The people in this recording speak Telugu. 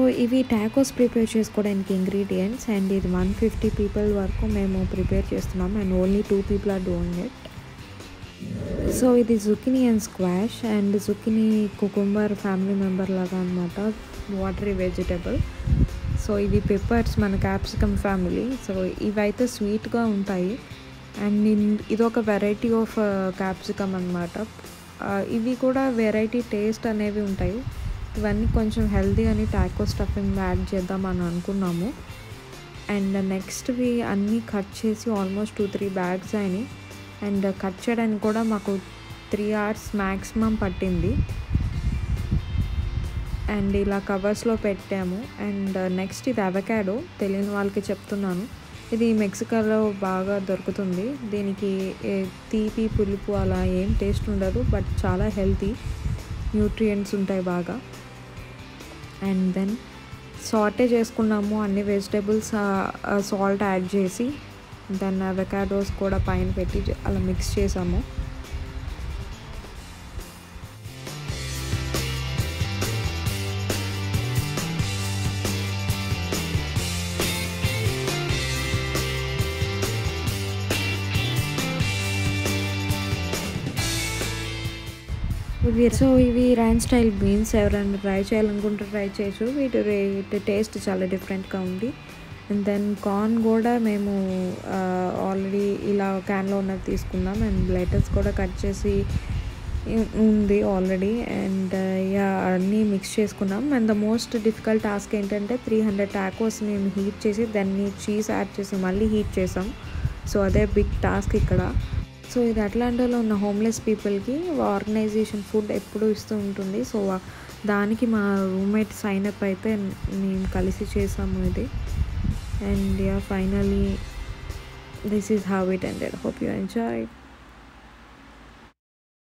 ఇవి టాకోస్ ప్రిపేర్ చేసుకోవడానికి ఇంగ్రీడియంట్స్ అండ్ ఇది వన్ ఫిఫ్టీ పీపుల్ వరకు మేము ప్రిపేర్ చేస్తున్నాం and only two people are doing it so ఇది zucchini and squash and zucchini cucumber family member లాగా అనమాట వాటరీ వెజిటబుల్ సో ఇవి పెప్పర్స్ మన క్యాప్సికమ్ ఫ్యామిలీ సో ఇవైతే స్వీట్గా ఉంటాయి అండ్ ఇది ఒక వెరైటీ ఆఫ్ క్యాప్సికమ్ అనమాట ఇవి కూడా వెరైటీ టేస్ట్ అనేవి ఉంటాయి ఇవన్నీ కొంచెం హెల్తీ అని టాకో స్టఫింగ్ యాడ్ చేద్దాం అని అనుకున్నాము అండ్ నెక్స్ట్వి అన్నీ కట్ చేసి ఆల్మోస్ట్ టూ త్రీ బ్యాగ్స్ అయినాయి అండ్ కట్ చేయడానికి కూడా మాకు త్రీ అవర్స్ మ్యాక్సిమం పట్టింది అండ్ ఇలా కవర్స్లో పెట్టాము అండ్ నెక్స్ట్ ఇది అవకాడో తెలియని వాళ్ళకి చెప్తున్నాను ఇది మెక్సికోలో బాగా దొరుకుతుంది దీనికి తీపి పులుపు అలా ఏం టేస్ట్ ఉండదు బట్ చాలా హెల్తీ న్యూట్రియంట్స్ ఉంటాయి బాగా అండ్ దెన్ సాటే చేసుకున్నాము అన్ని వెజిటేబుల్స్ సాల్ట్ యాడ్ చేసి దెన్ అవకాడోస్ కూడా పైన పెట్టి అలా మిక్స్ చేసాము ఇవి సో ఇవి ర్యాన్ స్టైల్ బీన్స్ ఎవరైనా ట్రై చేయాలనుకుంటే ట్రై చేయొచ్చు వీటి రేట్ టేస్ట్ చాలా డిఫరెంట్గా ఉంది అండ్ దెన్ కార్న్ కూడా మేము ఆల్రెడీ ఇలా క్యాన్లో ఉన్నది తీసుకున్నాం అండ్ లెటర్స్ కూడా కట్ చేసి ఉంది ఆల్రెడీ అండ్ యా అన్నీ మిక్స్ చేసుకున్నాం and the most difficult task ఏంటంటే త్రీ హండ్రెడ్ టాకోస్ మేము హీట్ చేసి దాన్ని చీజ్ యాడ్ చేసి మళ్ళీ హీట్ చేసాం సో అదే బిగ్ టాస్క్ ఇక్కడ సో ఇది అట్లాంటాలో ఉన్న హోమ్లెస్ పీపుల్కి ఆర్గనైజేషన్ ఫుడ్ ఎప్పుడు ఇస్తూ ఉంటుంది సో దానికి మా రూమ్మేట్ సైన్ అప్ అయితే మేము కలిసి చేసాము ఇది and yeah finally this is how it ended hope you enjoy